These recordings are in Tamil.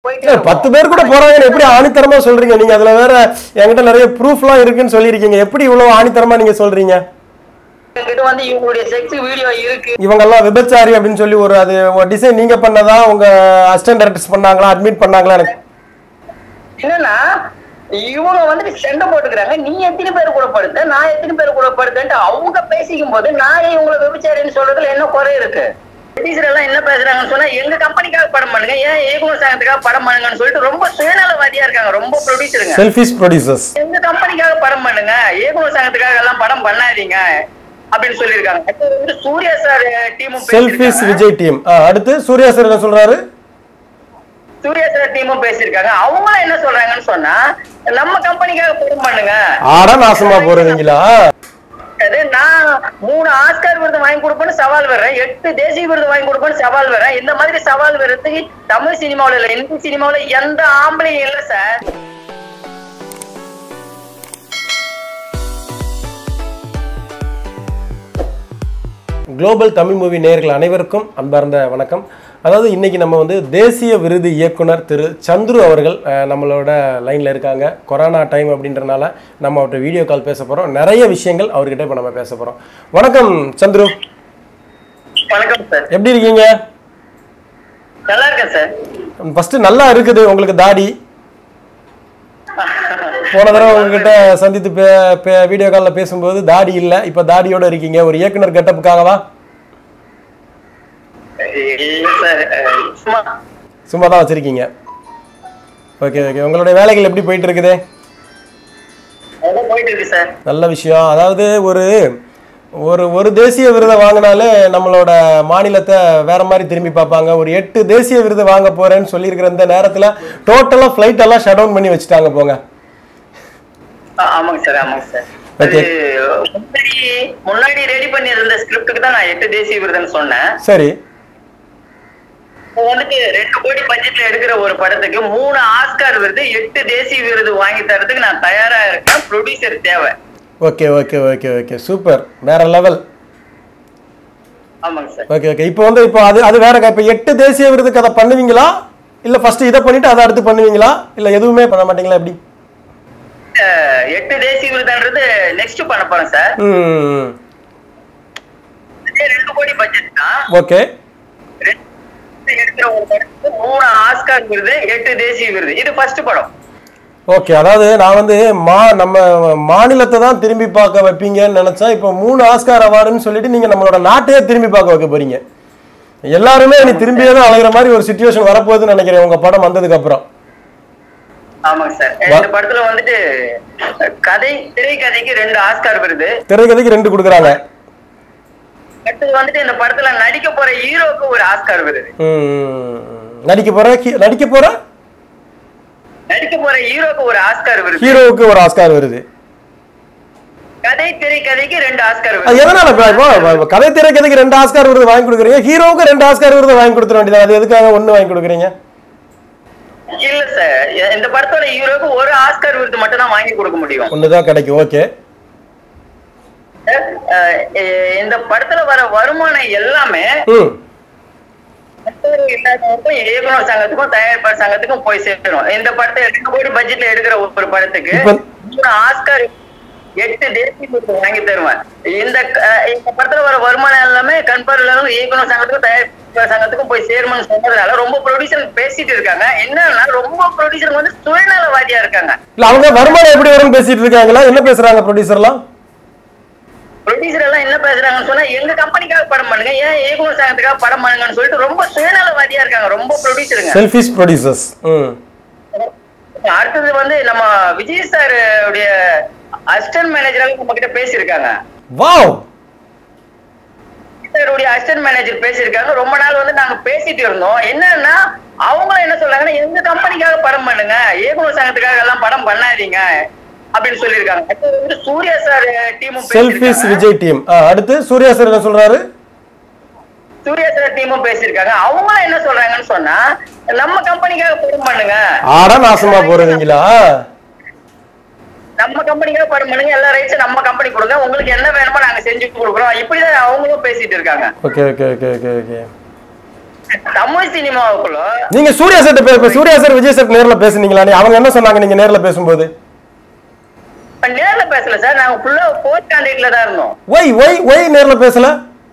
போயிட்டு இல்ல, பத்து பேர் கூட போறாங்கன்னு எப்படி ஆணித்தரமா சொல்றீங்க நீங்க அதுல வேற என்கிட்ட நிறைய ப்ரூஃப்லாம் இருக்குன்னு சொல்லியிருக்கீங்க எப்படி இவ்வளவு ஆணித்தரமா நீங்க சொல்றீங்க என்கிட்ட வந்து இவங்களுடைய செக்ஸ் வீடியோ இருக்கு இவங்க எல்லாம் விபச்சாரி அப்படின்னு சொல்லி ஒரு அது டிசைன் நீங்க பண்ணதா உங்க அசிஸ்டன்ட் டைரக்டர்ஸ் பண்ணாங்களா அட்மிட் பண்ணாங்களா எனக்கு என்னன்னா இவங்க வந்துட்டு சண்டை போட்டுக்கிறாங்க நீ எத்தனை பேர் கூட படுத்த நான் எத்தனை பேர் கூட படுத்தேன்ட்டு அவங்க பேசிக்கும் போது நான் இவங்களை விபச்சாரின்னு சொல்றதுல என்ன குறை இருக்கு ப்ரொடியூசர் எல்லாம் என்ன பேசுறாங்கன்னு சொன்னா எங்க கம்பெனிக்காக படம் பண்ணுங்க ஏன் இயக்குனர் சங்கத்துக்காக படம் பண்ணுங்கன்னு சொல்லிட்டு ரொம்ப சுயநலவாதியா இருக்காங்க ரொம்ப ப்ரொடியூசருங்க செல்ஃபிஷ் ப்ரொடியூசர்ஸ் எங்க கம்பெனிக்காக படம் பண்ணுங்க இயக்குனர் சங்கத்துக்காக எல்லாம் படம் பண்ணாதீங்க அப்படின்னு சொல்லியிருக்காங்க அடுத்தது வந்து சூர்யா சார் டீமும் செல்ஃபிஷ் விஜய் டீம் அடுத்து சூர்யா சார் என்ன சொல்றாரு சூர்யா சார் டீமும் பேசியிருக்காங்க அவங்களும் என்ன சொல்றாங்கன்னு சொன்னா நம்ம கம்பெனிக்காக படம் பண்ணுங்க ஆடா நாசமா போறீங்களா அது நான் மூணு ஆஸ்கார் விருது வாங்கி கொடுப்பேன்னு சவால் வர்றேன் எட்டு தேசிய விருது வாங்கி கொடுப்பேன்னு சவால் வர்றேன் இந்த மாதிரி சவால் வர்றதுக்கு தமிழ் சினிமாவுல இல்ல இந்தி சினிமாவுல எந்த ஆம்பளையும் இல்ல சார் குளோபல் தமிழ் மூவி நேயர்கள் அனைவருக்கும் அன்பார்ந்த வணக்கம் அதாவது இன்னைக்கு நம்ம வந்து தேசிய விருது இயக்குனர் திரு சந்துரு அவர்கள் அஹ், நம்மளோட லைனில் இருக்காங்க கொரோனா டைம் அப்படின்றனால நம்ம அவர்கிட்ட வீடியோ கால் பேச போகிறோம் நிறைய விஷயங்கள் அவர்கிட்ட இப்போ நம்ம பேச போகிறோம் வணக்கம் சந்துரு வணக்கம் சார் எப்படி இருக்கீங்க நல்லா இருக்கேன் சார் ஃபஸ்ட்டு நல்லா இருக்குது உங்களுக்கு தாடி போன தடவை உங்ககிட்ட சந்தித்து பே பே வீடியோ காலில் பேசும்போது தாடி இல்லை இப்போ தாடியோட இருக்கீங்க ஒரு இயக்குனர் கெட்டப்புக்காகவா இல்ல சார் அஹ், சும்மா சும்மா தான் வச்சுருக்கீங்க ஓகே ஓகே உங்களுடைய வேலைகள் எப்படி போயிட்டு இருக்குது ஏதோ போயிட்டு இருக்கு சார் நல்ல விஷயம் அதாவது ஒரு ஒரு ஒரு தேசிய விருதை வாங்கினாலே நம்மளோட மாநிலத்தை வேற மாதிரி திரும்பி பார்ப்பாங்க ஒரு எட்டு தேசிய விருது வாங்க போறேன்னு சொல்லியிருக்கிற இந்த நேரத்தில் டோட்டலாக ஃப்ளைட் எல்லாம் ஷட் டவுன் பண்ணி வச்சுட்டாங்க போங்க ஆ- ஆமாங்க சார் ஆமாங்க சார் Okay. அது முன்னாடி முன்னாடி ரெடி பண்ணி இருந்த ஸ்கிரிப்டுக்கு தான் நான் எட்டு தேசிய விருதுன்னு சொன்னேன் சரி இப்போ வந்துட்டு ரெண்டு கோடி பட்ஜெட்ல எடுக்கிற ஒரு படத்துக்கு மூணு ஆஸ்கார் விருது எட்டு தேசிய விருது வாங்கி தரதுக்கு நான் தயாரா இருக்கேன் ப்ரொடியூசர் தேவை okay okay okay okay super வேற லெவல் ஆமாங்க சார் ஓகே ஓகே இப்போ வந்து இப்போ அது அது வேற இப்போ எட்டு தேசிய விருதுக்கு அதை பண்ணுவீங்களா இல்லை ஃபர்ஸ்ட் இதை பண்ணிட்டு அதை அடுத்து பண்ணுவீங்களா இல்லை எதுவுமே பண்ண மாட்டீங்களா எப்படி அஹ் எட்டு தேசிய விருதுன்றது நெக்ஸ்ட் பண்ண போறேன் சார் ம் இதே ரெண்டு கோடி பட்ஜெட் தான் ஓகே ரெண்டு எடுக்கிற ஒரு படத்துக்கு மூணு ஆஸ்கார் விருது எட்டு தேசிய விருது இது ஃபர்ஸ்ட் படம் ஓகே அதாவது நான் வந்து மா நம்ம மாநிலத்தை தான் திரும்பி பார்க்க வைப்பீங்கன்னு நினைச்சா இப்போ மூணு ஆஸ்கார் அவார்டுன்னு சொல்லிட்டு நீங்க நம்மளோட நாட்டையே திரும்பி பார்க்க வைக்க போறீங்க எல்லாருமே நீ திரும்பியே தான் அலைகிற மாதிரி ஒரு சுச்சுவேஷன் வரப்போகுதுன்னு நினைக்கிறேன் உங்க படம் வந்ததுக்கு அப்புறம் ஆமாங்க சார் இந்த படத்துல வந்துட்டு கதை திரைக்கதைக்கு ரெண்டு ஆஸ்கார் விருது திரைக்கதைக்கு ரெண்டு கொடுக்குறாங்க அடுத்தது வந்துட்டு இந்த படத்துல நடிக்க போற ஹீரோக்கு ஒரு ஆஸ்கார் விருது ம், நடிக்க போற ஹீ- நடிக்க போற நடிக்க போற ஹீரோக்கு ஒரு ஆஸ்கார் விருது ஹீரோவுக்கு ஒரு ஆஸ்கார் வருது கதை திரைக்கதைக்கு ரெண்டு ஆஸ்கார் அது விருது எதனால இப்போ இப்போ இப்போ கதை திரைக்கதைக்கு ரெண்டு ஆஸ்கார் விருது வாங்கி கொடுக்குறீங்க ஹீரோவுக்கு ரெண்டு ஆஸ்கார் விருது வாங்கி கொடுத்துட வேண்டியது அது எதுக்காக ஒன்று வாங்கி கொடுக்குறீங்க இல்ல சார் இந்த படத்தோட ஹீரோக்கு ஒரு ஆஸ்கார் விருது மட்டும் தான் வாங்கி கொடுக்க முடியும் ஒன்று தான் கிடைக்கும் ஓகே அஹ் அஹ் இந்த படத்துல வர வருமானம் எல்லாமே ம் மற்றவர் இல்லாதவருக்கும் இயக்குனர் சங்கத்துக்கும் தயாரிப்பாளர் சங்கத்துக்கும் போய் சேரும் இந்த படத்தை ரெண்டு கோடி பட்ஜெட்ல எடுக்கிற ஒரு படத்துக்கு இப்ப- மூணு ஆஸ்கார் எட்டு தேசிய விருது வாங்கி தருவேன் இந்த அஹ், இந்த படத்துல வர வருமானம் எல்லாமே கண்பார் இயக்குனர் சங்கத்துக்கும் தயாரிப்பாளர் சங்கத்துக்கும் போய் சேரும்னு சொன்னதுனால ரொம்ப ப்ரொடியூசர் பேசிட்டு இருக்காங்க என்னன்னா ரொம்ப ப்ரொடியூசர் வந்து சுயநலவாதியா இருக்காங்க இல்ல அவங்க வருமானம் எப்படி வரும்னு பேசிட்டு இருக்காங்களா என்ன பேசுறாங்க ப்ரொடியூசர்லாம் ப்ரொடியூசர் எல்லாம் என்ன பேசுறாங்கன்னு சொன்னா எங்க கம்பெனிக்காக படம் பண்ணுங்க ஏன் இயக்குனர் சங்கத்துக்காக படம் பண்ணுங்கன்னு சொல்லிட்டு ரொம்ப சுயநலவாதியா இருக்காங்க ரொம்ப ப்ரொடியூசருங்க செல்ஃபிஷ் ப்ரொடியூசர்ஸ் ம் அடுத்தது வந்து நம்ம விஜய் சார் உடைய அசிஸ்டன்ட் மேனேஜராக நம்ம கிட்ட பேசியிருக்காங்க வாவ் சாருடைய அசிஸ்டன்ட் மேனேஜர் பேசியிருக்காங்க ரொம்ப நாள் வந்து நாங்க பேசிட்டு இருந்தோம் என்னன்னா அவங்களும் என்ன சொல்றாங்கன்னா எங்க கம்பெனிக்காக படம் பண்ணுங்க இயக்குனர் சங்கத்துக்காக எல்லாம் படம் பண்ணாதீங்க அப்படின்னு சொல்லியிருக்காங்க அடுத்தது வந்து சூர்யா சார் டீமும் செல்ஃபிஷ் விஜய் டீம் அடுத்து சூர்யா சார் என்ன சொல்றாரு சூர்யா சார் டீமும் பேசியிருக்காங்க அவங்களும் என்ன சொல்றாங்கன்னு சொன்னா நம்ம கம்பெனிக்காக படம் பண்ணுங்க ஆடா நாசமா போறீங்களா நம்ம கம்பெனிக்காக படம் பண்ணுங்க எல்லா ரைட்ஸும் நம்ம கம்பெனி கொடுங்க உங்களுக்கு என்ன வேணுமோ நாங்க செஞ்சு கொடுக்குறோம் இப்படிதான் அவங்களும் பேசிட்டு இருக்காங்க okay okay okay okay okay Tamil சினிமாவுக்குள்ள நீங்க சூர்யா சார் இப்ப சூர்யா சார் விஜய் சார் நேர்ல பேசுனீங்களா நீ அவங்க என்ன சொன்னாங்க நீங்க நேர்ல பேசும்போது இப்ப நேர்ல பேசல சார் நாங்க ஃபுல்லா போஸ்ட் கான்டாக்ட்ல தான் இருந்தோம் ஒய் ஒய் ஒய் நேர்ல பேசல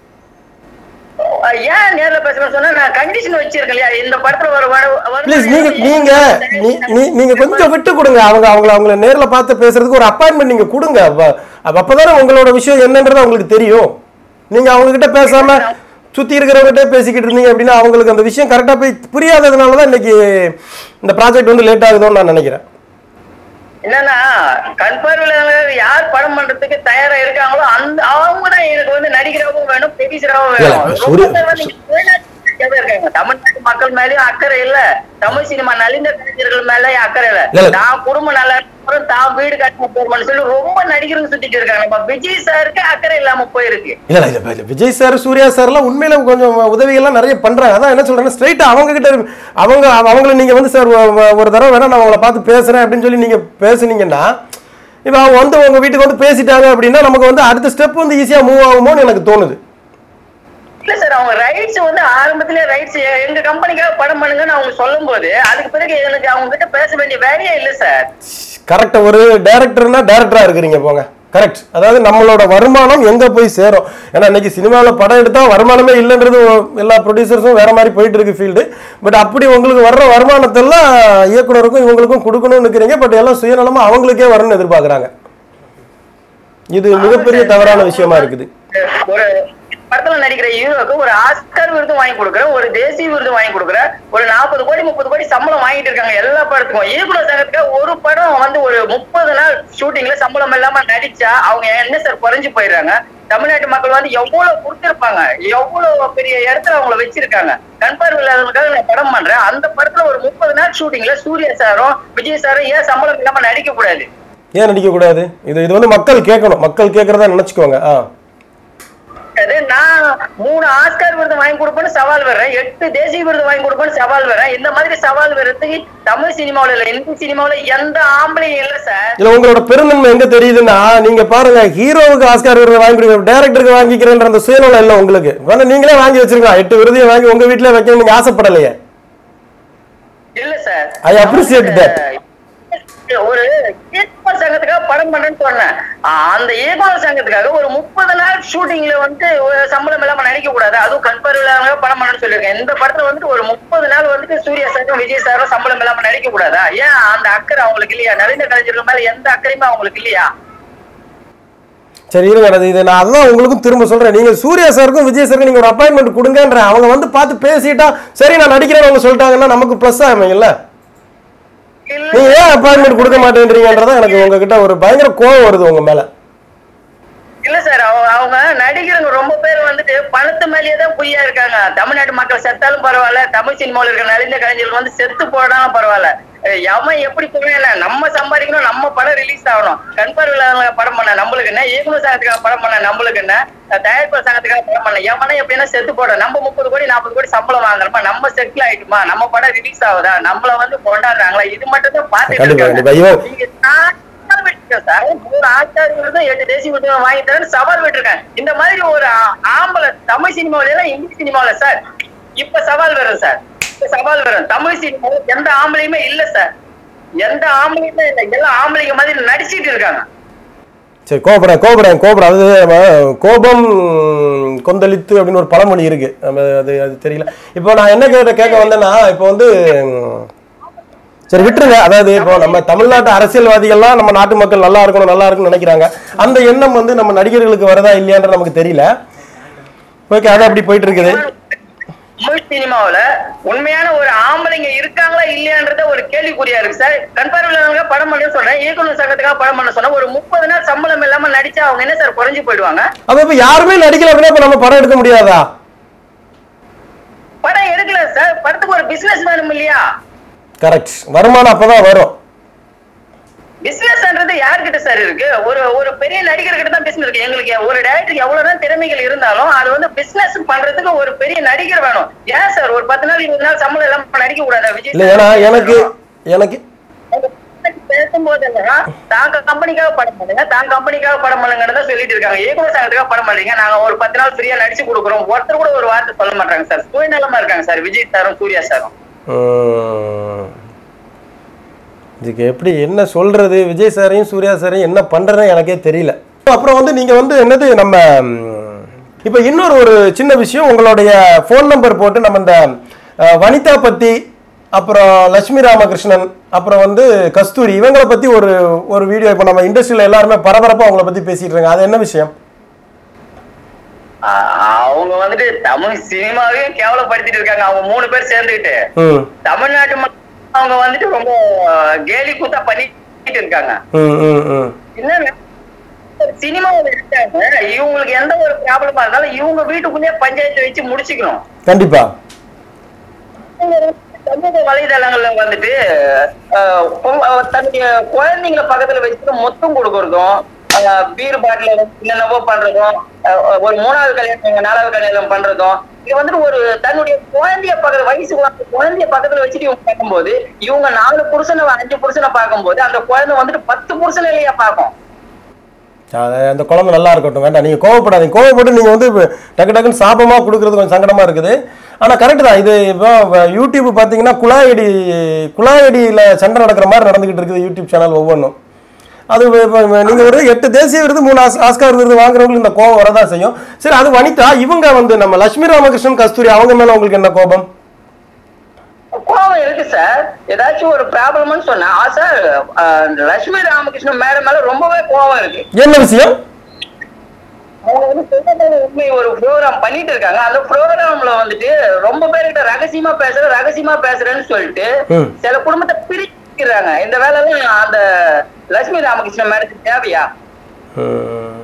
அஹ் ஏன் நேர்ல பேசணும்னு சொன்னா நான் கண்டிஷன் வச்சிருக்கேன் இல்லையா இந்த படத்துல ஒரு வரு- வரும் ப்ளீஸ் நீங்க நீங்க நீ- நீ- நீங்க கொஞ்சம் விட்டு கொடுங்க அவங்க அவங்கள அவங்கள நேர்ல பார்த்து பேசுறதுக்கு ஒரு அப்பாயின்மெண்ட் நீங்க கொடுங்க அப்ப அப்ப அப்பதானே உங்களோட விஷயம் என்னன்றது அவங்களுக்கு தெரியும் நீங்க அவங்க கிட்ட பேசாம சுத்தி இருக்கிறவங்ககிட்ட பேசிக்கிட்டு இருந்தீங்க அப்படின்னா அவங்களுக்கு அந்த விஷயம் கரெக்டா போய் புரியாததுனால தான் இன்னைக்கு இந்த ப்ராஜெக்ட் வந்து லேட் ஆகுதோன்னு நான் நினைக்கிறேன் என்னன்னா கன்ஃபார்ம்ல யார் படம் பண்றதுக்கு தயாரா இருக்காங்களோ அந்த அவங்க தான் எனக்கு வந்து நடிகராகவும் வேணும் ப்ரொடியூசராகவும் இல்ல, வேணும் சூரிய- ரொம்ப பேர் வந்து இங்க சுயநலத்துக்காக இருக்காங்க தமிழ்நாட்டு மக்கள் மேலயும் அக்கறை இல்ல தமிழ் சினிமா நலிந்த கலைஞர்கள் மேலயும் அக்கறை இல்ல, இல்ல இல்ல. தான் குடும்பம் நல்லா இருக்கணும் தான் வீடு கட்டணும் போறோம்னு சொல்லி ரொம்ப நடிகர்கள் சுத்திட்டு இருக்காங்க நம்ம விஜய் சாருக்கு அக்கறை இல்லாம போயிருக்கு இல்ல இல்ல, இல்ல இல்ல விஜய் சார் சூர்யா சார்லாம் உண்மையில கொஞ்சம் உதவிகள்லாம் நிறைய பண்றாங்க அதான் என்ன சொல்றேன்னா ஸ்ட்ரைட்டா அவங்க கிட்ட அவங்க அவங்கள நீங்க வந்து சார் ஒ- ஒ- ஒரு தடவை வேணா நான் அவங்கள பார்த்து பேசுறேன் அப்படின்னு சொல்லி நீங்க பேசுனீங்கன்னா இப்போ அவங்க வந்து உங்க வீட்டுக்கு வந்து பேசிட்டாங்க அப்படின்னா நமக்கு வந்து அடுத்த ஸ்டெப் வந்து ஈஸியா மூவ் ஆகுமோன்னு எனக்கு தோணுது இல்ல சார் அவங்க ரைட்ஸ் வந்து ஆரம்பத்திலே ரைட்ஸ் எங்க கம்பெனிக்காக படம் பண்ணுங்கன்னு அவங்க சொல்லும் போது அதுக்கு பிறகு எனக்கு அவங்க கிட்ட பேச வேண்டிய வேலையே இல்ல சார் கரெக்ட் ஒரு டைரக்டர்னா டைரக்டரா இருக்கிறீங்க போங்க கரெக்ட் அதாவது நம்மளோட வருமானம் எங்க போய் சேரும் ஏன்னா இன்னைக்கு சினிமாவில் படம் எடுத்தா வருமானமே இல்லைன்றது ஒ- எல்லா ப்ரொடியூசர்ஸும் வேற மாதிரி போயிட்டு இருக்கு ஃபீல்டு பட் அப்படி உங்களுக்கு வர்ற வருமானத்தெல்லாம் இயக்குனருக்கும் இவங்களுக்கும் கொடுக்கணும்னு இருக்கிறீங்க பட் எல்லாம் சுயநலமா அவங்களுக்கே வரணும்னு எதிர்பார்க்கறாங்க இது மிகப்பெரிய தவறான விஷயமா இருக்குது ஒரு படத்துல நடிக்கிற ஹீரோக்கு ஒரு ஆஸ்கர் விருது வாங்கி கொடுக்குற ஒரு தேசிய விருது வாங்கி கொடுக்குற ஒரு நாற்பது கோடி முப்பது கோடி சம்பளம் வாங்கிட்டு இருக்காங்க எல்லா படத்துக்கும் இயக்குனர் சங்கத்துக்கு ஒரு படம் வந்து ஒரு முப்பது நாள் ஷூட்டிங்ல சம்பளம் இல்லாம நடிச்சா அவங்க என்ன சார் குறைஞ்சு போயிடுறாங்க தமிழ்நாட்டு மக்கள் வந்து எவ்வளவு கொடுத்திருப்பாங்க எவ்வளவு பெரிய இடத்துல அவங்கள வச்சிருக்காங்க கண்பார்வை இல்லாதவங்களுக்காக நான் படம் பண்றேன் அந்த படத்துல ஒரு முப்பது நாள் ஷூட்டிங்ல சூர்யா சாரும் விஜய் சாரும் ஏன் சம்பளம் இல்லாம நடிக்க கூடாது ஏன் நடிக்க கூடாது இது இது வந்து மக்கள் கேட்கணும் மக்கள் கேட்கறதா நினைச்சுக்கோங்க ஆ அது நான் மூணு ஆஸ்கார் விருது வாங்கி கொடுப்பேன்னு சவால் வர்றேன் எட்டு தேசிய விருது வாங்கி கொடுப்பேன்னு சவால் வர்றேன் இந்த மாதிரி சவால் வர்றதுக்கு தமிழ் சினிமாவுல இல்ல இந்தி சினிமாவுல எந்த ஆம்பளையும் இல்ல சார் இல்ல உங்களோட பெருந்தன்மை எங்க தெரியுதுன்னா நீங்க பாருங்க ஹீரோவுக்கு ஆஸ்கார் விருது வாங்கி கொடுக்க டேரக்டருக்கு வாங்கிக்கிறேன்ற அந்த சுயநலம் இல்ல உங்களுக்கு வேணா நீங்களே வாங்கி வச்சிருக்கலாம் எட்டு விருதையும் வாங்கி உங்க வீட்டுல வைக்க நீங்க ஆசைப்படலையே இல்ல சார் I appreciate that. ஒரு இயக்குனர் சங்கத்துக்காக படம் பண்ணேன்னு சொன்னேன் ஆஹ் அந்த இயக்குனர் சங்கத்துக்காக ஒரு முப்பது நாள் ஷூட்டிங்ல வந்து ஒரு சம்பளம் இல்லாம நடிக்க கூடாது அதுவும் கண்பார்வை இல்லாம படம் பண்ணணும்னு சொல்லியிருக்கேன் இந்த படத்துல வந்துட்டு ஒரு முப்பது நாள் வந்துட்டு சூர்யா சாரும் விஜய் சாரும் சம்பளம் இல்லாம நடிக்க கூடாதா ஏன் அந்த அக்கறை அவங்களுக்கு இல்லையா நலிந்த கலைஞர்கள் மேல எந்த அக்கறையுமே அவங்களுக்கு இல்லையா சரி இருங்க அது இது நான் அதான் உங்களுக்கும் திரும்ப சொல்றேன் நீங்க சூர்யா சாருக்கும் விஜய் சாருக்கும் நீங்க ஒரு அப்பாயின்மெண்ட் கொடுங்கன்ற அவங்க வந்து பார்த்து பேசிட்டா சரி நான் நடிக்கிறேன் அவங்க சொல்லிட்டாங்கன்னா நமக்கு ப்ளஸ் ஆகுங்கல்ல இல்ல நீங்க ஏன் அப்பாயின்மெண்ட் கொடுக்க மாட்டேன்றீங்கன்றதான் எனக்கு உங்ககிட்ட ஒரு பயங்கர கோவம் வருது உங்க மேல இல்ல சார் அவங்க அவங்க நடிகருங்க ரொம்ப பேர் வந்துட்டு பணத்து மேலேயே தான் பொய்யா இருக்காங்க தமிழ்நாட்டு மக்கள் செத்தாலும் பரவாயில்ல தமிழ் சினிமாவில் இருக்கிற நலிந்த கலைஞர்கள் வந்து செத்து போனாலும் பரவாயில்ல அஹ் எவன் எப்படி போவேன் நம்ம சம்பாதிக்கணும் நம்ம படம் ரிலீஸ் ஆகணும் கண்பார்வையாளங்க படம் பண்ண நம்மளுக்கு என்ன இயக்குனர் சங்கத்துக்காக படம் பண்ண நம்மளுக்கு என்ன அஹ் தயாரிப்பாளர் சங்கத்துக்காக படம் பண்ண எவனே எப்படின்னா செத்து போட நம்ம முப்பது கோடி நாற்பது கோடி சம்பளம் வாங்குறோமா நம்ம செட்டில் ஆயிட்டுமா நம்ம படம் ரிலீஸ் ஆகுதா நம்மள வந்து கொண்டாடுறாங்களா இது மட்டும் தான் பாத்துட்டு கண்டிப்பா, இருக்காங்க. கண்டிப்பா. இவன் நீங்க நான் சவால் விட்டுருக்கேன் சார். மூணு ஆச்சாரி விருதும் எட்டு தேசிய விருதும் வாங்கி தரேன்னு சவால் விட்டுருக்கேன். இந்த மாதிரி ஒரு ஆ- ஆம்பளை தமிழ் சினிமாவில எல்லாம் இங்கிலீஷ் சினிமாவில சார் இப்ப சவால் வரும் சார் இப்ப சவால் வரும் தமிழ் சினிமாவில எந்த ஆம்பளையுமே இல்ல சார் எந்த ஆம்பளையுமே இல்ல எல்லாம் ஆம்பளைங்க மாதிரி நடிச்சிட்டு இருக்காங்க சரி கோபுரம் கோபுரம் கோபுரம் அது நம்ம கோபம் கொந்தளித்து அப்படின்னு ஒரு பழமொழி இருக்கு நம்ம அது அது தெரியல இப்போ நான் என்ன கேட்ட கேட்க வந்தேன்னா இப்போ வந்து ம், சரி விட்டுருங்க அதாவது இப்போ நம்ம தமிழ்நாட்டு அரசியல்வாதிகள்லாம் நம்ம நாட்டு மக்கள் நல்லா இருக்கணும் நல்லா இருக்கணும்னு நினைக்கிறாங்க அந்த எண்ணம் வந்து நம்ம நடிகர்களுக்கு வருதா இல்லையான்ற நமக்கு தெரியல ஓகே அது அப்படி போயிட்டு இருக்குது தமிழ் சினிமாவுல உண்மையான ஒரு ஆம்பளைங்க இருக்காங்களா இல்லையான்றத ஒரு கேள்விக்குறியா இருக்கு சார் கண்பார்வையாளங்க படம் பண்ண சொல்றேன் இயக்குனர் சங்கத்துக்காக படம் பண்ண சொன்னா ஒரு முப்பது நாள் சம்பளம் இல்லாம நடிச்சா அவங்க என்ன சார் குறைஞ்சு போயிடுவாங்க அப்ப இப்ப யாருமே நடிக்கல அப்படின்னா இப்ப நம்ம படம் எடுக்க முடியாதா படம் எடுக்கல சார் படத்துக்கு ஒரு பிசினஸ் வேணும் இல்லையா கரெக்ட் வருமானம் அப்பதான் வரும் பிசினஸ்ன்றது யார்கிட்ட சார் இருக்கு ஒரு ஒரு பெரிய நடிகர் கிட்ட தான் பிசினஸ் இருக்கு எங்களுக்கு ஒரு டேரக்டருக்கு எவ்வளவுதான் திறமைகள் இருந்தாலும் அது வந்து பிசினஸ் பண்றதுக்கு ஒரு பெரிய நடிகர் வேணும் ஏன் சார் ஒரு பத்து நாள் இருபது நாள் சம்பளம் இல்லாம நடிக்க கூடாதா விஜய் இல்ல ஏன்னா எனக்கு எனக்கு பேசும் போதெல்லாம் தாங்க கம்பெனிக்காக படம் பண்ணுங்க தாங்க கம்பெனிக்காக படம் பண்ணுங்கன்னு தான் சொல்லிட்டு இருக்காங்க இயக்குனர் சங்கத்துக்காக படம் பண்றீங்க நாங்க ஒரு பத்து நாள் ஃப்ரீயா நடிச்சு கொடுக்குறோம் ஒருத்தர் கூட ஒரு வார்த்தை சொல்ல மாட்டாங்க சார் சுயநலமா இருக்காங்க சார் விஜய் சாரும் சூர்யா சாரும் ம். இதுக்கு எப்படி என்ன சொல்றது விஜய் சாரையும் சூர்யா சாரையும் என்ன பண்றதுன்னு எனக்கே தெரியல அப்புறம் வந்து நீங்க வந்து என்னது நம்ம ம், இப்போ இன்னொரு ஒரு சின்ன விஷயம் உங்களுடைய ஃபோன் நம்பர் போட்டு நம்ம இந்த அஹ், வனிதா பத்தி அப்புறம் லட்சுமி ராமகிருஷ்ணன் அப்புறம் வந்து கஸ்தூரி இவங்களை பத்தி ஒரு ஒரு வீடியோ இப்போ நம்ம இண்டஸ்ட்ரியில் எல்லாருமே பரபரப்பாக அவங்கள பத்தி பேசிட்டு இருக்காங்க அது என்ன விஷயம் ஆஹ் அவங்க வந்துட்டு தமிழ் சினிமாவையும் கேவலப்படுத்திட்டு இருக்காங்க அவங்க மூணு பேர் சேர்ந்துக்கிட்டு ம் தமிழ்நாட்டு மக்கள் அவங்க வந்துட்டு ரொம்ப கேலி கூத்தா பண்ணிட்டு இருக்காங்க ம் ம் ம் என்னன்னா சினிமாவில் இருக்காங்க இவங்களுக்கு எந்த ஒரு ப்ராப்ளமா இருந்தாலும் இவங்க வீட்டுக்குள்ளேயே பஞ்சாயத்து வச்சு முடிச்சுக்கணும் கண்டிப்பா இவங்க வந்து சமூக வலைதளங்கள்ல வந்துட்டு அஹ், பொ- அஹ், தன்னுடைய குழந்தைங்களை பக்கத்துல வச்சுட்டு மொத்தம் கொடுக்கறதும் அஹ், பீர் பாட்டில என்னென்னவோ பண்றதும் அஹ், ஒரு மூணாவது கல்யாணம் நாலாவது கல்யாணம் பண்றதும் இது வந்துட்டு ஒரு தன்னுடைய குழந்தைய பக்கத்துல வயசுக்கு வந்த குழந்தைய பக்கத்துல வச்சுட்டு இவங்க பார்க்கும்போது இவங்க நாலு புருஷனை அஞ்சு புருஷனை பார்க்கும்போது அந்த குழந்தை வந்துட்டு பத்து புருஷனை இல்லையா பார்க்கும் அது அந்த குழம்பு நல்லா இருக்கட்டும் வேண்டாம் நீங்கள் கோவப்படாதீங்க கோவப்பட்டு நீங்கள் வந்து இப்ப டக்கு டக்குன்னு சாபமாக கொடுக்குறது கொஞ்சம் சங்கடமாக இருக்குது ஆனால் கரெக்டு தான் இது இப்போ வ- யூடியூப் பார்த்தீங்கன்னா குழாயடி குழாயடியில் சண்டை நடக்கிற மாதிரி நடந்துக்கிட்டு இருக்குது யூடியூப் சேனல் ஒவ்வொன்றும் அது நீங்கள் ஒரு எட்டு தேசிய விருது மூணு ஆஸ் ஆஸ்கார் விருது வாங்குறவங்களுக்கு இந்த கோபம் வரதான் செய்யும் சரி அது வனிதா இவங்க வந்து நம்ம லட்சுமி ராமகிருஷ்ணன் கஸ்தூரி அவங்க மேலே உங்களுக்கு என்ன கோபம் கோவம் இருக்கு சார் ஏதாச்சும் ஒரு ப்ராப்ளம்னு சொன்னா ஆ, சார் அஹ், லட்சுமி ராமகிருஷ்ணன் மேடம் மேல ரொம்பவே கோவம் இருக்கு என்ன விஷயம் அவங்க வந்து சொல்றது உண்மை ஒரு ப்ரோக்ராம் பண்ணிட்டு இருக்காங்க அந்த ப்ரோக்ராம்ல வந்துட்டு ரொம்ப பேர்கிட்ட ரகசியமா பேசுற ரகசியமா பேசுறேன்னு சொல்லிட்டு ம். சில குடும்பத்தை பிரிக்கிறாங்க இந்த வேலை எல்லாம் அந்த லட்சுமி ராமகிருஷ்ணன் மேடத்துக்கு தேவையா ம்.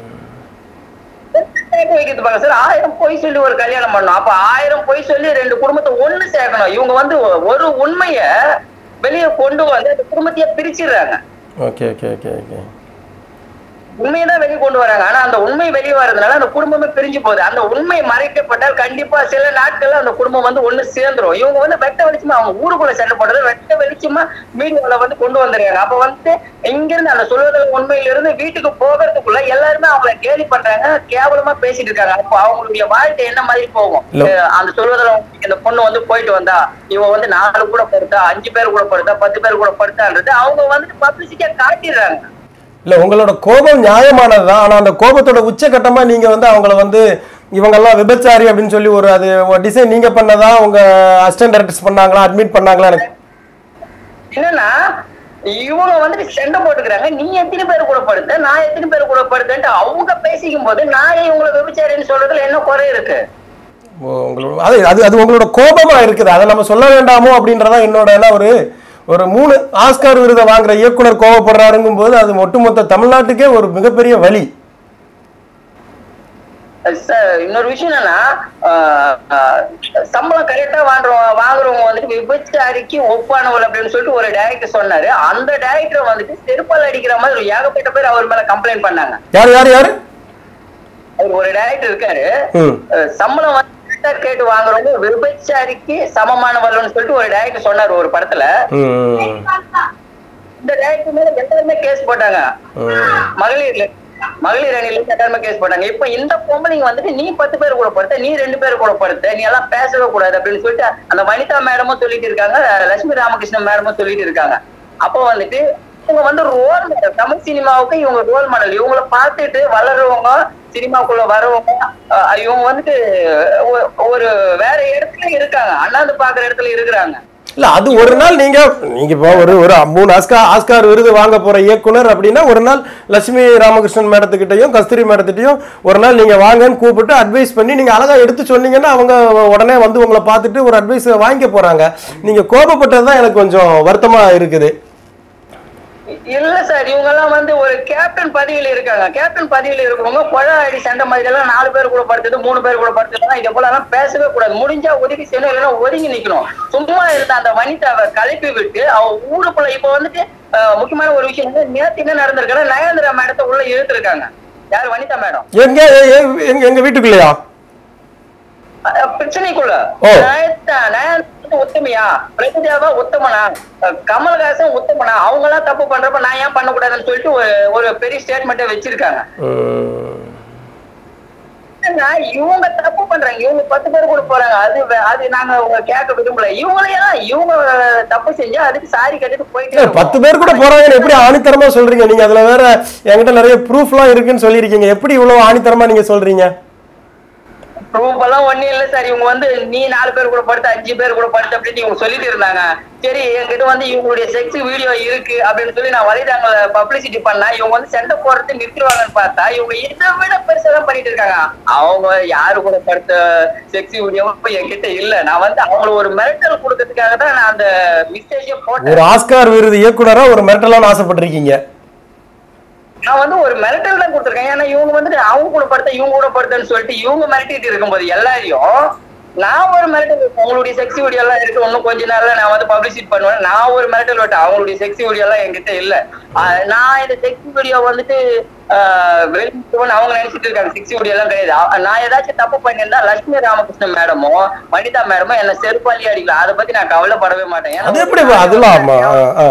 சேர்க்க வைக்கிறது பாருங்க சார் ஆயிரம் பொய் சொல்லி ஒரு கல்யாணம் பண்ணணும் அப்ப ஆயிரம் பொய் சொல்லி ரெண்டு குடும்பத்தை ஒண்ணு சேர்க்கணும் இவங்க வந்து ஒரு உண்மைய வெளியே கொண்டு வந்து அந்த குடும்பத்தையே பிரிச்சிடுறாங்க ஓகே ஓகே ஓகே ஓகே உண்மையை தான் வெளியே கொண்டு வராங்க ஆனா அந்த உண்மை வெளியே வர்றதுனால அந்த குடும்பமே பிரிஞ்சு போகுது அந்த உண்மை மறைக்கப்பட்டால் கண்டிப்பா சில நாட்கள்ல அந்த குடும்பம் வந்து ஒண்ணு சேர்ந்துரும் இவங்க வந்து வெட்ட வெளிச்சமா அவங்க ஊருக்குள்ள சண்டை போடுறது வெட்ட வெளிச்சமா மீடியால வந்து கொண்டு வந்துருக்காங்க அப்ப வந்து இங்க இருந்து அந்த சொல்வதில் உண்மையில இருந்து வீட்டுக்கு போகிறதுக்குள்ள எல்லாருமே அவங்கள கேலி பண்றாங்க கேவலமா பேசிட்டு இருக்காங்க அப்போ அவங்களுடைய வாழ்க்கை என்ன மாதிரி போகும் இல்ல. அஹ் அந்த சொல்வதில் இந்த பொண்ணு வந்து போயிட்டு வந்தா இவ வந்து நாலு கூட படுத்தா அஞ்சு பேர் கூட படுத்தா பத்து பேர் கூட படுத்தான்றது அவங்க வந்துட்டு பப்ளிசிட்டியா காட்டிடுறாங்க இல்லை உங்களோட கோபம் நியாயமானது தான் ஆனால் அந்த கோபத்தோட உச்சகட்டமாக நீங்கள் வந்து அவங்கள வந்து இவங்கெல்லாம் விபச்சாரி அப்படின்னு சொல்லி ஒரு அது டிசைன் நீங்கள் பண்ணதா உங்கள் அசிஸ்டன்ட் டைரக்டர்ஸ் பண்ணாங்களா அட்மிட் பண்ணாங்களா எனக்கு என்னன்னா இவங்க வந்துட்டு சண்டை போட்டுக்கிறாங்க நீ எத்தனை பேர் கூட படுத்த நான் எத்தனை பேர் கூட படுத்தேன்ட்டு அவங்க பேசிக்கும் போது நான் இவங்களை விபச்சாரின்னு சொல்றதுல என்ன குறை இருக்கு ஓ, உங்களோட அது அது அது உங்களோட கோபமாக இருக்குது அதை நம்ம சொல்ல வேண்டாமோ அப்படின்றதான் என்னோட என்ன ஒரு ஒரு மூணு ஆஸ்கார் விருதை வாங்குற இயக்குனர் கோவப்படுறாருங்கும் போது அது ஒட்டுமொத்த தமிழ்நாட்டுக்கே ஒரு மிகப்பெரிய வழி சார் இன்னொரு விஷயம் என்னன்னா ஆஹ், ஆஹ், சம்பளம் கரெக்டா வாங்குறவங்க வாங்குறவங்க வந்துட்டு விபச்சாரிக்கு ஒப்பானவள் அப்படின்னு சொல்லிட்டு ஒரு டைரக்டர் சொன்னாரு அந்த டைரக்டர் வந்துட்டு செருப்பால் அடிக்கிற மாதிரி ஒரு ஏகப்பட்ட பேர் அவர் மேல கம்ப்ளைண்ட் பண்ணாங்க யார் யார் யார் அவர் ஒரு டைரக்டர் இருக்காரு ம் அஹ் சம்பளம் வந்து correct ஆ கேட்டு வாங்குறவங்க விபச்சாரிக்கு சமமானவர்கள்னு சொல்லிட்டு ஒரு டைரக்டர் சொன்னாரு ஒரு படத்துல ம் இந்த டைரக்டர் மேல எல்லாருமே கேஸ் போட்டாங்க ம் மகளிர்ல மகளிர் அணியில இருந்து எல்லாருமே கேஸ் போட்டாங்க இப்ப இந்த பொம்பளைங்க வந்துட்டு நீ பத்து பேர் கூட படுத்த நீ ரெண்டு பேர் கூட படுத்த நீ எல்லாம் பேசவே கூடாது அப்படின்னு சொல்லிட்டு அந்த வனிதா மேடமும் சொல்லிட்டு இருக்காங்க லட்சுமி ராமகிருஷ்ணன் மேடமும் சொல்லிட்டு இருக்காங்க அப்போ வந்துட்டு இவங்க வந்து ரோல் மாடல் தமிழ் சினிமாவுக்கு இவங்க ரோல் மாடல் இவங்கள பார்த்துட்டு வளர்றவங்க சினிமாக்குள்ள வரவங்க அஹ் இவங்க வந்துட்டு ஒ- ஒரு வேற இடத்துல இருக்காங்க அண்ணாந்து பாக்குற இடத்துல இருக்கிறாங்க இல்ல அது ஒரு நாள் நீங்க நீங்க இப்போ ஒரு ஒரு மூணு ஆஸ்கார் ஆஸ்கார் விருது வாங்க போற இயக்குனர் அப்படின்னா ஒரு நாள் லட்சுமி ராமகிருஷ்ணன் மேடத்துக்கிட்டையும் கஸ்தூரி மேடத்திட்டையும் ஒரு நாள் நீங்க வாங்கன்னு கூப்பிட்டு அட்வைஸ் பண்ணி நீங்க அழகா எடுத்து சொன்னீங்கன்னா அவங்க உடனே வந்து உங்களை பார்த்துட்டு ஒரு அட்வைஸ் வாங்கிக்க போறாங்க நீங்க கோபப்பட்டது தான் எனக்கு கொஞ்சம் வருத்தமா இருக்குது இல்ல சார் இவங்க எல்லாம் வந்து ஒரு கேப்டன் பதவியில இருக்காங்க கேப்டன் பதவியில இருக்கிறவங்க கொழ அடி சண்டை மாதிரி எல்லாம் நாலு பேர் கூட படுத்தது மூணு பேர் கூட படுத்தது இதை போல எல்லாம் பேசவே கூடாது முடிஞ்சா ஒதுக்கி செய்யணும் இல்லைன்னா ஒதுங்கி நிக்கணும் சும்மா இருந்த அந்த வனிதாவை கலப்பி விட்டு அவ ஊருக்குள்ள இப்ப வந்துட்டு அஹ், முக்கியமான ஒரு விஷயம் வந்து நேத்து என்ன நடந்திருக்குன்னா நயன்திரா மேடத்தை உள்ள இழுத்துருக்காங்க யார் வனிதா மேடம் எங்க எ- எங்க எங்க வீட்டுக்குள்ளயா அஹ், பிரச்சனைக்குள்ள ஓ. நயன்தா- நயன் மட்டும் உத்தமையா பிரபுதேவா உத்தமனா அஹ் கமல்ஹாசன் உத்தமனா அவங்க எல்லாம் தப்பு பண்றப்ப நான் ஏன் பண்ணக்கூடாதுன்னு சொல்லிட்டு ஒரு- ஒரு பெரிய ஸ்டேட்மெண்ட்டை வச்சிருக்காங்க ம். ஏன்னா, இவங்க தப்பு பண்றாங்க இவங்க பத்து பேர் கூட போறாங்க அது வே- அது நாங்க அவங்க கேட்க விரும்பல இவங்களையெல்லாம் இவங்க தப்பு செஞ்சா அதுக்கு சாரி கட்டிட்டு போயிட்டு இல்ல, பத்து பேர் கூட போறாங்கன்னு எப்படி ஆணித்தரமா சொல்றீங்க நீங்க அதுல வேற என்கிட்ட நிறைய ப்ரூஃப்லாம் இருக்குன்னு சொல்லியிருக்கீங்க எப்படி இவ்வளவு ஆணித்தரமா நீங்க சொல்றீங்க ப்ரூஃப் எல்லாம் ஒண்ணும் இல்ல சார் இவங்க வந்து நீ நாலு பேர் கூட படுத்து அஞ்சு பேர் கூட படுத்து அப்படின்னு இவங்க சொல்லிட்டு இருந்தாங்க சரி என்கிட்ட வந்து இவங்களுடைய செக்ஸ் வீடியோ இருக்கு அப்படின்னு சொல்லி நான் வலைதளங்கள பப்ளிசிட்டி பண்ணா இவங்க வந்து சண்டை போடுறது நிறுத்துவாங்கன்னு பார்த்தா இவங்க இதை விட பெருசா தான் பண்ணிட்டு இருக்காங்க அவங்க யாரு கூட படுத்த செக்ஸ் வீடியோ என்கிட்ட இல்ல நான் வந்து அவங்களுக்கு ஒரு மிரட்டல் கொடுக்கறதுக்காக தான் நான் அந்த மிஸ்டேக்கே போட்டேன் ஒரு ஆஸ்கார் விருது இயக்குனரா ஒரு மிரட்டலான்னு ஆசைப்பட்டிருக்கீங்க நான் வந்து ஒரு மிரட்டல் தான் கொடுத்துருக்கேன் ஏன்னா இவங்க வந்துட்டு அவங்க கூட படுத்த இவங்க கூட படுத்தன்னு சொல்லிட்டு இவங்க மிரட்டிட்டு இருக்கும்போது எல்லாரையும் நான் ஒரு மிரட்டல் விட்டேன். உங்களுடைய செக்ஸி வீடியோ எல்லாம் இருக்கு இன்னும் கொஞ்ச நாள்ல நான் வந்து பப்ளிசிட் பண்ணுவேன் நான் ஒரு மிரட்டல் விட்டேன் அவங்களுடைய செக்ஸி வீடியோ எல்லாம் என்கிட்ட இல்ல ஆஹ் நான் இந்த செக்ஸி வீடியோ வந்துட்டு ஆஹ் வெளியிட்டுவன்னு அவங்க நினைச்சிட்டு இருக்காங்க செக்ஸி வீடியோ எல்லாம் கிடையாது அ- நான் ஏதாச்சும் தப்பு பண்ணியிருந்தா லட்சுமி ராமகிருஷ்ணன் மேடமோ வனிதா மேடமோ என்ன செருப்பாளி அடிக்கலாம் அதை பத்தி நான் கவலைப்படவே மாட்டேன் ஏன்னா அது எப்படி அதெல்லாம் ஆமா ஆ, ஆ.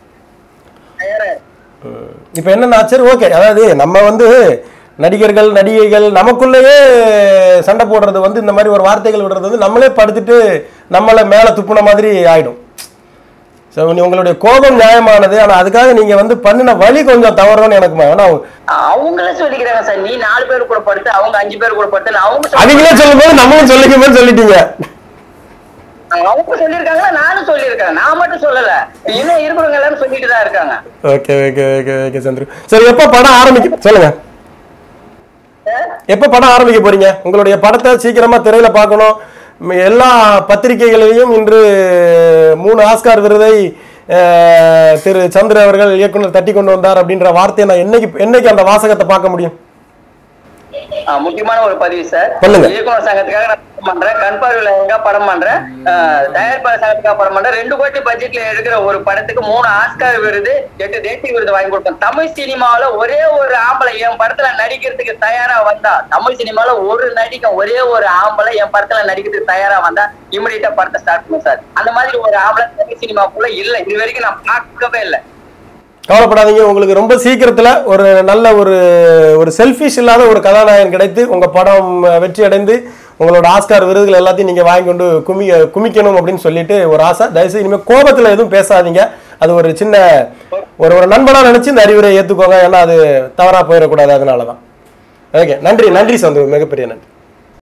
வேற- ம். இப்ப என்னன்னா சரி ஓகே அதாவது நம்ம வந்து நடிகர்கள் நடிகைகள் நமக்குள்ளேயே சண்டை போடுறது வந்து இந்த மாதிரி ஒரு வார்த்தைகள் விடுறது வந்து நம்மளே படுத்துட்டு நம்மளை மேலே துப்புன மாதிரி ஆயிடும் ஸோ உங்களுடைய கோபம் நியாயமானது ஆனா அதுக்காக நீங்க வந்து பண்ணின வழி கொஞ்சம் தவறுன்னு எனக்கு வேணா அவங்களே சொல்லிக்கிறாங்க சார் நீ நாலு பேர் கூட படுத்து அவங்க அஞ்சு பேர் கூட படுத்து அவங்க சொல்ல- அதுங்களே சொல்லும்போது நம்மளும் சொல்லிக்கணும்னு சொல்லிட்டீங்க அவங்க சொல்லியிருக்காங்களா நானும் சொல்லியிருக்கேன் நான் மட்டும் சொல்லல இன்னும் இருக்கிறவங்க எல்லாரும் சொல்லிட்டு தான் இருக்காங்க okay okay okay okay Chandru சரி எப்போ படம் ஆரம்பிக்கும் சொல்லுங்க எப்போ படம் ஆரம்பிக்க போறீங்க உங்களுடைய படத்தை சீக்கிரமா திரையில பார்க்கணும் ம், எல்லா பத்திரிகைகளிலையும் இன்று மூணு ஆஸ்கார் விருதை அஹ், திரு சந்திர அவர்கள் இயக்குனர் தட்டி கொண்டு வந்தார் அப்படின்ற வார்த்தையை நான் என்னைக்கு என்னைக்கு அந்த வாசகத்தை பார்க்க முடியும் ஆ, முக்கியமான ஒரு பதிவு சார் சொல்லுங்க. இயக்குனர் சங்கத்துக்காக நான் படம் பண்றேன் கண் பார்வையில படம் பண்றேன் ஆ, தயாரிப்பாளர் சங்கத்துக்காக படம் பண்றேன் ரெண்டு கோடி பட்ஜெட்ல எடுக்கிற ஒரு படத்துக்கு மூணு ஆஸ்கார் விருது எட்டு தேசிய விருது வாங்கி கொடுப்பேன் தமிழ் சினிமாவுல ஒரே ஒரு ஆம்பளை என் படத்துல நடிக்கிறதுக்கு தயாரா வந்தா தமிழ் சினிமால ஒரு நடிகன் ஒரே ஒரு ஆம்பளை என் படத்துல நடிக்கிறதுக்கு தயாரா வந்தா இமிடியட்டா படத்தை ஸ்டார்ட் பண்ணும் சார் அந்த மாதிரி ஒரு ஆம்பளை தமிழ் சினிமாக்குள்ள இல்ல இது வரைக்கும் நான் பார்க்கவே இல்லை கவலைப்படாதீங்க உங்களுக்கு ரொம்ப சீக்கிரத்துல ஒரு நல்ல ஒரு ஒரு செல்ஃபிஷ் இல்லாத ஒரு கதாநாயகன் கிடைத்து உங்க படம் அஹ், வெற்றி அடைந்து உங்களோட ஆஸ்கார் விருதுகள் எல்லாத்தையும் நீங்க வாங்கி கொண்டு குமி குமிக்கணும் அப்படின்னு சொல்லிட்டு ஒரு ஆசை தயவுசெய்து இனிமேல் கோபத்துல எதுவும் பேசாதீங்க அது ஒரு சின்ன ஒரு ஒரு நண்பனா நினைச்சு இந்த அறிவுரை ஏத்துக்கோங்க ஏன்னா அது தவறா போயிடக்கூடாது அதனால தான் ஓகே நன்றி நன்றி சந்து மிகப்பெரிய நன்றி